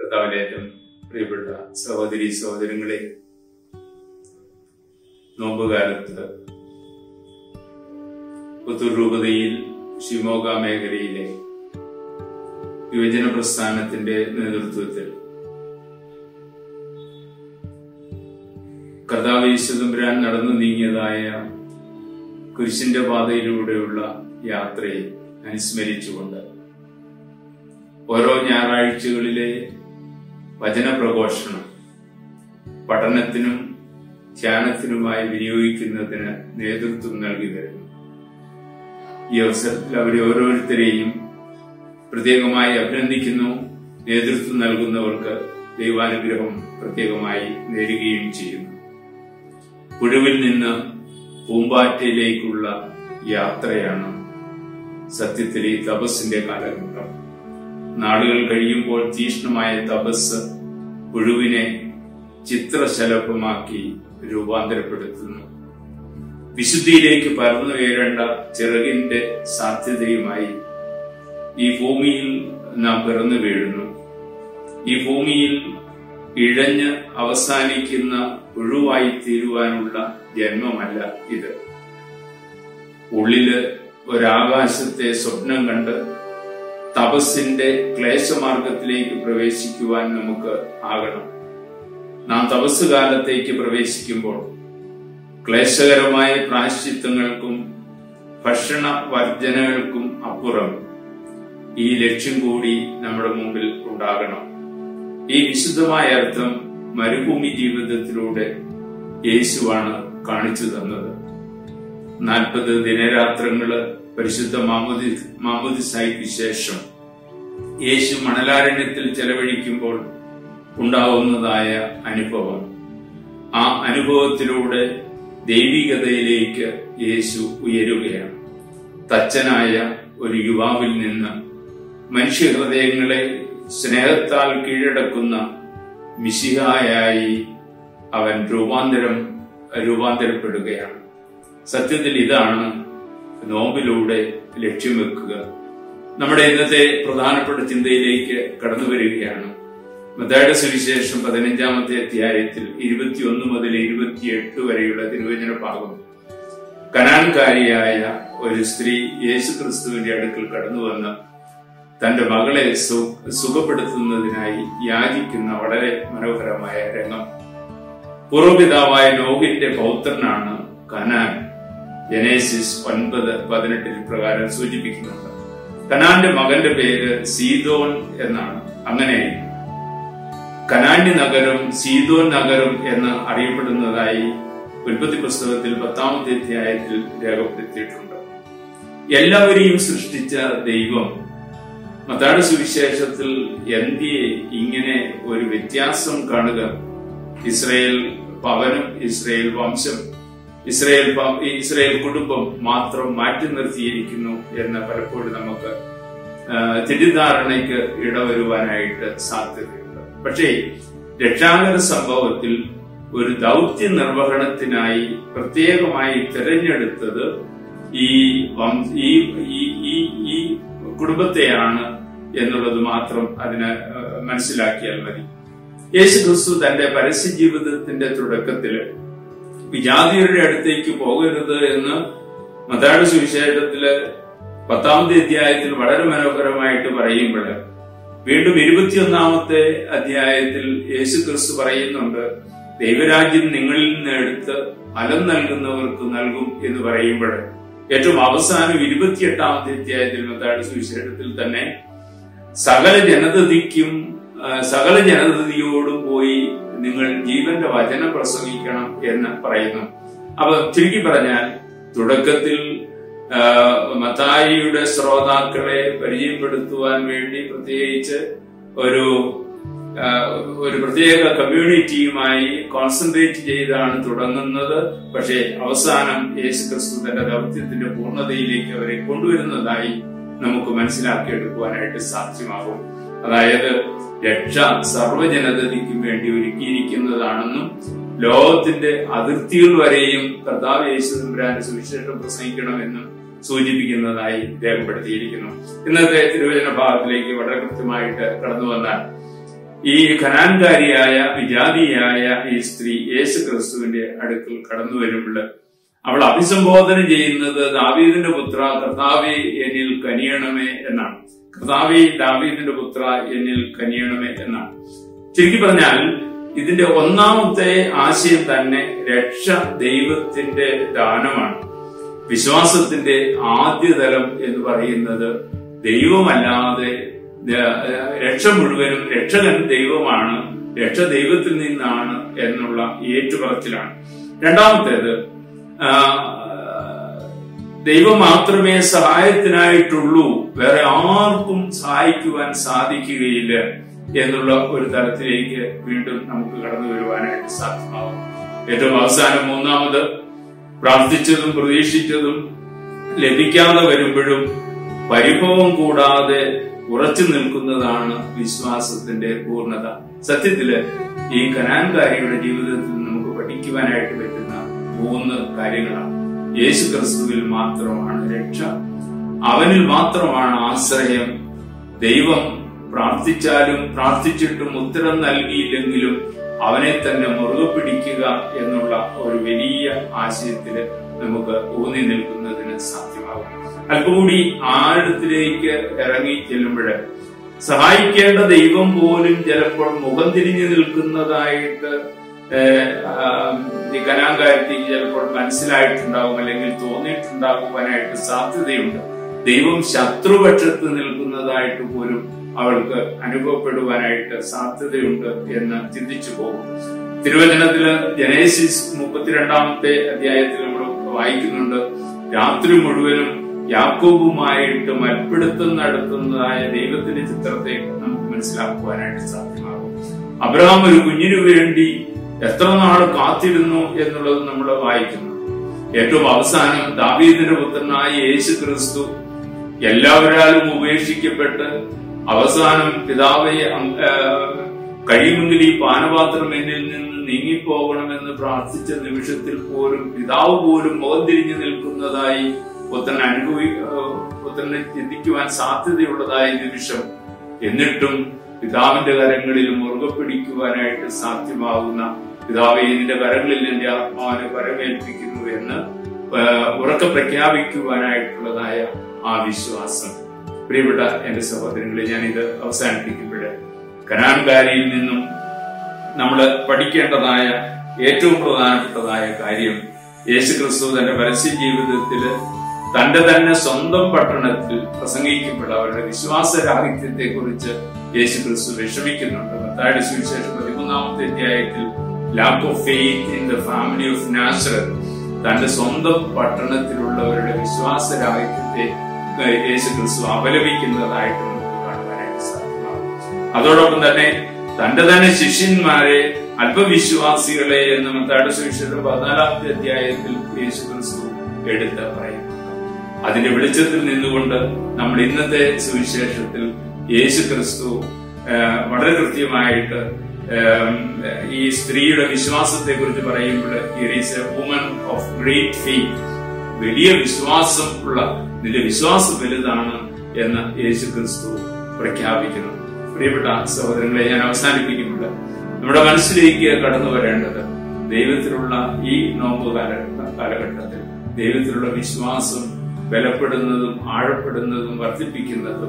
കർത്താവിലേറ്റം പ്രിയപ്പെട്ട സഹോദരി സഹോദരങ്ങളെ നോമ്പുകാലത്ത് പുത്തൂർ രൂപതയിൽ ഷിമോഗ മേഖലയിലെ യുവജന പ്രസ്ഥാനത്തിന്റെ നേതൃത്വത്തിൽ കർത്താവ് യേശുദമ്പുരാൻ നടന്നു നീങ്ങിയതായ കുരിശിന്റെ പാതയിലൂടെയുള്ള യാത്രയെ അനുസ്മരിച്ചുകൊണ്ട് ഓരോ ഞായറാഴ്ചകളിലെ വചനപ്രഘോഷണം പഠനത്തിനും ധ്യാനത്തിനുമായി വിനിയോഗിക്കുന്നതിന് നേതൃത്വം നൽകി വരുന്നു ഈ അവസരത്തിൽ അവരെ ഓരോരുത്തരെയും പ്രത്യേകമായി അഭിനന്ദിക്കുന്നു നേതൃത്വം നൽകുന്നവർക്ക് ദൈവാനുഗ്രഹം പ്രത്യേകമായി നേരുകയും ചെയ്യുന്നു പുഴുവിൽ നിന്ന് പൂമ്പാറ്റയിലേക്കുള്ള യാത്രയാണ് സത്യത്തിൽ ഈ തപസ്സിന്റെ കാലഘട്ടം നാളുകൾ കഴിയുമ്പോൾ തീഷ്ണമായ തപസ് പുഴുവിനെ ചിത്രശലഭമാക്കി രൂപാന്തരപ്പെടുത്തുന്നു വിശുദ്ധിയിലേക്ക് പറന്നു ഉയരേണ്ട ചിറകിന്റെ സാധ്യതയുമായി ഈ ഭൂമിയിൽ നാം പിറന്നു വീഴുന്നു ഈ ഭൂമിയിൽ ഇഴഞ്ഞ് അവസാനിക്കുന്ന പുഴുവായി തീരുവാനുള്ള ജന്മമല്ല ഇത് ഉള്ളില് ഒരാകാശത്തെ സ്വപ്നം കണ്ട് തപസ്സിന്റെ ക്ലേശമാർഗത്തിലേക്ക് പ്രവേശിക്കുവാൻ നമുക്ക് ആകണം നാം തപസ് കാലത്തേക്ക് പ്രവേശിക്കുമ്പോൾ ക്ലേശകരമായ പ്രാശ്ചിത്തങ്ങൾക്കും ഭക്ഷണ വർജനകൾക്കും അപ്പുറം ഈ ലക്ഷ്യം കൂടി നമ്മുടെ മുമ്പിൽ ഉണ്ടാകണം ഈ വിശുദ്ധമായ അർത്ഥം മരുഭൂമി ജീവിതത്തിലൂടെ യേശുവാണ് കാണിച്ചു തന്നത് നാൽപ്പത് ദിനരാത്രങ്ങള് പരിശുദ്ധ മാമുദി മാമുദിസായിക്ക് ശേഷം യേശു മണലാരണ്യത്തിൽ ചെലവഴിക്കുമ്പോൾ ഉണ്ടാവുന്നതായ അനുഭവം ആ അനുഭവത്തിലൂടെ ദൈവികതയിലേക്ക് യേശു ഉയരുകയാണ് തച്ചനായ ഒരു യുവാവിൽ നിന്ന് മനുഷ്യഹൃദയങ്ങളെ സ്നേഹത്താൽ കീഴടക്കുന്ന മിശിഹായായി അവൻ രൂപാന്തരം രൂപാന്തരപ്പെടുകയാണ് സത്യത്തിൽ ഇതാണ് നോമ്പിലൂടെ ലക്ഷ്യം വെക്കുക നമ്മുടെ ഇന്നത്തെ പ്രധാനപ്പെട്ട ചിന്തയിലേക്ക് കടന്നു വരികയാണ് മത്തായുടെ സുവിശേഷം പതിനഞ്ചാമത്തെ അധ്യായത്തിൽ ഇരുപത്തിയൊന്ന് മുതൽ ഇരുപത്തിയെട്ട് വരെയുള്ള തിരുവചന ഭാഗം കനാൻകാരിയായ ഒരു സ്ത്രീ യേശു ക്രിസ്തുവിന്റെ അടുക്കൽ കടന്നു വന്ന് തന്റെ മകളെ സുഖപ്പെടുത്തുന്നതിനായി യാചിക്കുന്ന വളരെ മനോഹരമായ രംഗം പൂർവപിതാവായ നോഹിന്റെ പൗത്രനാണ് കനാൻ ജനേസിസ് ഒൻപത് പതിനെട്ടിൽ പ്രകാരം സൂചിപ്പിക്കുന്നുണ്ട് കനാന്റെ മകന്റെ പേര് സീതോൻ എന്നാണ് അങ്ങനെ കനാന്യ നഗരം സീതോൻ നഗരം എന്ന് അറിയപ്പെടുന്നതായി ഉൽപ്പത്തി പുസ്തകത്തിൽ പത്താമത്തെ അധ്യായത്തിൽ രേഖപ്പെടുത്തിയിട്ടുണ്ട് എല്ലാവരെയും സൃഷ്ടിച്ച ദൈവം മത്താട് സുവിശേഷത്തിൽ എന്തിയെ ഇങ്ങനെ ഒരു വ്യത്യാസം കാണുക ഇസ്രയേൽ പവനും ഇസ്രയേൽ വംശം ഇസ്രയേൽ ഇസ്രയേൽ കുടുംബം മാത്രം മാറ്റി നിർത്തിയിരിക്കുന്നു എന്ന് പലപ്പോഴും നമുക്ക് തെറ്റിദ്ധാരണയ്ക്ക് ഇടവരുവാനായിട്ട് സാധ്യതയുണ്ട് പക്ഷേ രക്ഷാകര സംഭവത്തിൽ ഒരു ദൗത്യ നിർവഹണത്തിനായി പ്രത്യേകമായി തിരഞ്ഞെടുത്തത് ഈ ഈ ഈ ഈ കുടുംബത്തെയാണ് എന്നുള്ളത് മാത്രം അതിന് മനസ്സിലാക്കിയാൽ മതി യേശു ക്രിസ്തു തന്റെ പരസ്യ ജീവിതത്തിന്റെ തുടക്കത്തില് വിജാതിയരുടെ അടുത്തേക്ക് പോകരുത് എന്ന് മതാട് സുവിശേഷത്തില് പത്താമത്തെ അധ്യായത്തിൽ വളരെ മനോഹരമായിട്ട് പറയുമ്പോൾ വീണ്ടും ഇരുപത്തിയൊന്നാമത്തെ അധ്യായത്തിൽ യേശു ക്രിസ്തു പറയുന്നുണ്ട് ദൈവരാജ്യം നിങ്ങളിൽ നിന്ന് എടുത്ത് ഫലം നൽകുന്നവർക്ക് നൽകും എന്ന് പറയുമ്പോൾ ഏറ്റവും അവസാനം ഇരുപത്തിയെട്ടാമത്തെ അധ്യായത്തിൽ മത്താട് സുവിശേഷത്തിൽ തന്നെ സകല ജനതയ്ക്കും സകല ജനതയോടും പോയി നിങ്ങൾ ജീവന്റെ വചനം പ്രസംഗിക്കണം എന്ന് പറയുന്നു അപ്പൊ ചുരുക്കി പറഞ്ഞാൽ തുടക്കത്തിൽ മത്തായിയുടെ ശ്രോതാക്കളെ പരിചയപ്പെടുത്തുവാൻ വേണ്ടി പ്രത്യേകിച്ച് ഒരു ഒരു പ്രത്യേക കമ്മ്യൂണിറ്റിയുമായി കോൺസെൻട്രേറ്റ് ചെയ്താണ് തുടങ്ങുന്നത് പക്ഷേ അവസാനം യേശു ക്രിസ്തു തന്റെ ദൗത്യത്തിന്റെ പൂർണ്ണതയിലേക്ക് അവരെ കൊണ്ടുവരുന്നതായി നമുക്ക് മനസ്സിലാക്കിയെടുക്കുവാനായിട്ട് സാധ്യമാകും അതായത് രക്ഷ സർവ്വജനതയ്ക്കും വേണ്ടി ഒരുക്കിയിരിക്കുന്നതാണെന്നും ലോകത്തിന്റെ അതിർത്തികൾ വരെയും കർത്താവ് യേശു തമ്പുരാന്റെ സുവിശേഷം പ്രസംഗിക്കണമെന്നും സൂചിപ്പിക്കുന്നതായി രേഖപ്പെടുത്തിയിരിക്കുന്നു ഇന്നത്തെ തിരുവചന ഭാഗത്തിലേക്ക് വളരെ കൃത്യമായിട്ട് കടന്നു വന്നാൽ ഈ ഖനാൻകാരിയായ വിജാതിയായ ഈ സ്ത്രീ യേശു ക്രിസ്തുവിന്റെ അടുക്കൽ കടന്നു വരുമ്പോൾ അവൾ അഭിസംബോധന ചെയ്യുന്നത് ദാവീദിന്റെ പുത്ര കർത്താവെ എന്നിൽ കനിയണമേ എന്നാണ് കർത്താവെ ദാവീദിന്റെ പുത്ര എന്നിൽ കനിയണമേ എന്നാണ് ചുരുക്കി പറഞ്ഞാൽ ഇതിന്റെ ഒന്നാമത്തെ ആശയം തന്നെ രക്ഷ ദൈവത്തിന്റെ ദാനമാണ് വിശ്വാസത്തിന്റെ ആദ്യതലം എന്ന് പറയുന്നത് ദൈവമല്ലാതെ രക്ഷ മുഴുവനും രക്ഷകൻ ദൈവമാണ് രക്ഷ ദൈവത്തിൽ നിന്നാണ് എന്നുള്ള ഏറ്റുപറച്ചിലാണ് രണ്ടാമത്തേത് ദൈവം മാത്രമേ സഹായത്തിനായിട്ടുള്ളൂ വേറെ ആർക്കും സഹായിക്കുവാൻ സാധിക്കുകയില്ല എന്നുള്ള ഒരു തലത്തിലേക്ക് വീണ്ടും നമുക്ക് കടന്നു വരുവാനായിട്ട് സാധ്യമാകും ഏറ്റവും അവസാനം മൂന്നാമത് പ്രാർത്ഥിച്ചതും പ്രതീക്ഷിച്ചതും ലഭിക്കാതെ വരുമ്പോഴും പരിഭവം കൂടാതെ ഉറച്ചു നിൽക്കുന്നതാണ് വിശ്വാസത്തിന്റെ പൂർണ്ണത സത്യത്തില് ഈ കനാൻകാരിയുടെ ജീവിതത്തിൽ നമുക്ക് പഠിക്കുവാനായിട്ട് പറ്റുന്ന മൂന്ന് കാര്യങ്ങളാണ് യേശു ക്രിസ്തുവിൽ മാത്രമാണ് രക്ഷ അവനിൽ മാത്രമാണ് ആശ്രയം ദൈവം പ്രാർത്ഥിച്ചാലും പ്രാർത്ഥിച്ചിട്ടും ഉത്തരം നൽകിയില്ലെങ്കിലും അവനെ തന്നെ മുറുകെ പിടിക്കുക എന്നുള്ള ഒരു വലിയ ആശയത്തില് നമുക്ക് ഊന്നി നിൽക്കുന്നതിന് സാധ്യമാകും അല്പം കൂടി ആഴത്തിലേക്ക് ഇറങ്ങി ചെല്ലുമ്പോൾ സഹായിക്കേണ്ട ദൈവം പോലും ചിലപ്പോൾ മുഖം തിരിഞ്ഞു നിൽക്കുന്നതായിട്ട് ഈ കലാകാരത്തിൽ ചിലപ്പോൾ മനസ്സിലായിട്ടുണ്ടാകും അല്ലെങ്കിൽ തോന്നിയിട്ടുണ്ടാകുവാനായിട്ട് സാധ്യതയുണ്ട് ദൈവം ശത്രുപക്ഷത്ത് നിൽക്കുന്നതായിട്ട് പോലും അവൾക്ക് അനുഭവപ്പെടുവാനായിട്ട് സാധ്യതയുണ്ട് എന്ന് ചിന്തിച്ചു പോകും തിരുവചനത്തില് ജനേസിസ് മുപ്പത്തിരണ്ടാമത്തെ അധ്യായത്തിൽ നമ്മൾ വായിക്കുന്നുണ്ട് രാത്രി മുഴുവനും യാക്കോബുമായിട്ട് മൽപ്പിടുത്തം നടത്തുന്നതായ ദൈവത്തിന്റെ ചിത്രത്തെ നമുക്ക് മനസ്സിലാക്കുവാനായിട്ട് സാധ്യമാകും അബ്രഹാം ഒരു കുഞ്ഞിനു വേണ്ടി എത്ര നാൾ കാത്തിരുന്നു എന്നുള്ളത് നമ്മൾ വായിക്കുന്നു ഏറ്റവും അവസാനം ദാവീദിന്റെ പുത്രനായ യേശു ക്രിസ്തു എല്ലാവരാലും ഉപേക്ഷിക്കപ്പെട്ട് അവസാനം പിതാവെ കഴിയുമെങ്കിൽ ഈ പാനപാത്രം എന്നിൽ നിന്ന് നീങ്ങിപ്പോകണമെന്ന് പ്രാർത്ഥിച്ച നിമിഷത്തിൽ പോലും പിതാവ് പോലും മുഖം തിരിഞ്ഞു നിൽക്കുന്നതായി പുത്രൻ അനുഭവി പുത്രനെ ചിന്തിക്കുവാൻ സാധ്യതയുള്ളതായ നിമിഷം എന്നിട്ടും പിതാവിന്റെ കരങ്ങളിൽ മുറുകെ പിടിക്കുവാനായിട്ട് സാധ്യമാകുന്ന പിതാവെ നിന്റെ കരങ്ങളിൽ എന്റെ ആത്മാവിനെ പരമേൽപ്പിക്കുന്നു എന്ന് ഉറക്കെ പ്രഖ്യാപിക്കുവാനായിട്ടുള്ളതായ ആ വിശ്വാസം പ്രിയപ്പെട്ട എന്റെ സഹോദരങ്ങളെ ഞാൻ ഇത് അവസാനിപ്പിക്കുമ്പോൾ കനാൻകാരിയിൽ നിന്നും നമ്മൾ പഠിക്കേണ്ടതായ ഏറ്റവും പ്രധാനപ്പെട്ടതായ കാര്യം യേശു ക്രിസ്തു തന്റെ പരസ്യ ജീവിതത്തില് തന്റെ തന്നെ സ്വന്തം പട്ടണത്തിൽ പ്രസംഗിക്കുമ്പോൾ അവരുടെ വിശ്വാസരാഹിത്യത്തെ കുറിച്ച് യേശു ക്രിസ്തു വിഷമിക്കുന്നുണ്ട് മത്തായുടെ സുവിശേഷം പതിമൂന്നാമത്തെ അധ്യായത്തിൽ lack of faith in the family of Nazareth തന്റെ സ്വന്തം പട്ടണത്തിലുള്ളവരുടെ വിശ്വാസരാഹിത്യത്തെ യേശു ക്രിസ്തു അപലപിക്കുന്നതായിട്ട് നമുക്ക് കാണുവാനായിട്ട് സാധ്യമാകും അതോടൊപ്പം തന്നെ തന്റെ തന്നെ ശിഷ്യന്മാരെ അല്പവിശ്വാസികളെ എന്ന് മത്തായുടെ സുവിശേഷം പതിനാലാമത്തെ അധ്യായത്തിൽ യേശു ക്രിസ്തു എടുത്ത് പറയുന്നു അതിന്റെ വെളിച്ചത്തിൽ നിന്നുകൊണ്ട് നമ്മൾ ഇന്നത്തെ സുവിശേഷത്തിൽ യേശു ക്രിസ്തു വളരെ കൃത്യമായിട്ട് ഈ സ്ത്രീയുടെ വിശ്വാസത്തെ കുറിച്ച് പറയുമ്പോൾ is a woman of great faith വലിയ വിശ്വാസം ഉള്ള നിന്റെ വിശ്വാസം വലുതാണ് എന്ന് യേശു ക്രിസ്തു പ്രഖ്യാപിക്കുന്നു പ്രിയപ്പെട്ട സഹോദരങ്ങളെ ഞാൻ അവസാനിപ്പിക്കുമ്പോൾ നമ്മുടെ മനസ്സിലേക്ക് കടന്നു വരേണ്ടത് ദൈവത്തിലുള്ള ഈ നോമ്പ് കാല കാലഘട്ടത്തിൽ ദൈവത്തിലുള്ള വിശ്വാസം ബലപ്പെടുന്നതും ആഴപ്പെടുന്നതും വർദ്ധിപ്പിക്കുന്നതും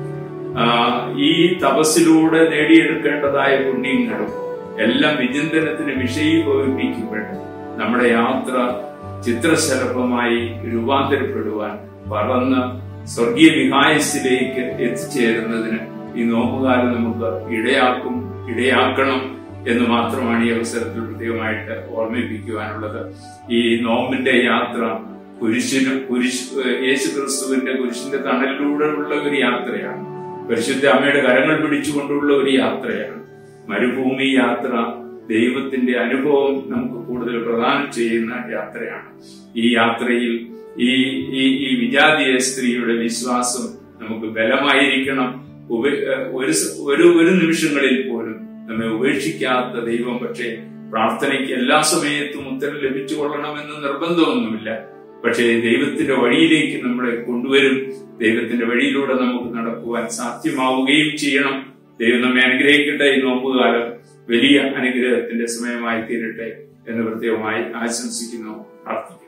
ഈ തപസ്സിലൂടെ നേടിയെടുക്കേണ്ടതായ പുണ്യങ്ങളും എല്ലാം വിചിന്തനത്തിന് വിഷയീഭവിപ്പിക്കുമ്പോൾ നമ്മുടെ യാത്ര ചിത്രശലഭമായി രൂപാന്തരപ്പെടുവാൻ പറന്ന് സ്വർഗീയ വിഹായസിലേക്ക് എത്തിച്ചേരുന്നതിന് ഈ നോമ്പുകാലം നമുക്ക് ഇടയാക്കും ഇടയാക്കണം എന്ന് മാത്രമാണ് ഈ അവസരത്തിൽ പ്രത്യേകമായിട്ട് ഓർമ്മിപ്പിക്കുവാനുള്ളത് ഈ നോമ്പിന്റെ യാത്ര കുരിശിന് കുരിശ് യേശു ക്രിസ്തുവിന്റെ കുരിശിന്റെ തണലിലൂടെ ഉള്ള ഒരു യാത്രയാണ് പരിശുദ്ധ അമ്മയുടെ കരങ്ങൾ പിടിച്ചുകൊണ്ടുള്ള ഒരു യാത്രയാണ് മരുഭൂമി യാത്ര ദൈവത്തിന്റെ അനുഭവം നമുക്ക് കൂടുതൽ പ്രദാനം ചെയ്യുന്ന യാത്രയാണ് ഈ യാത്രയിൽ ഈ ഈ ഈ വിജാതീയ സ്ത്രീയുടെ വിശ്വാസം നമുക്ക് ബലമായിരിക്കണം ഒരു ഒരു ഒരു നിമിഷങ്ങളിൽ പോലും നമ്മെ ഉപേക്ഷിക്കാത്ത ദൈവം പക്ഷേ പ്രാർത്ഥനയ്ക്ക് എല്ലാ സമയത്തും ഉത്തരം ലഭിച്ചു കൊള്ളണമെന്ന് നിർബന്ധമൊന്നുമില്ല പക്ഷേ ദൈവത്തിന്റെ വഴിയിലേക്ക് നമ്മളെ കൊണ്ടുവരും ദൈവത്തിന്റെ വഴിയിലൂടെ നമുക്ക് നടക്കുവാൻ സാധ്യമാവുകയും ചെയ്യണം ദൈവം നമ്മെ അനുഗ്രഹിക്കട്ടെ ഈ നോമ്പുകാലം വലിയ അനുഗ്രഹത്തിന്റെ സമയമായി തീരട്ടെ എന്ന് പ്രത്യേകമായി ആശംസിക്കുന്നു പ്രാർത്ഥിക്കുന്നു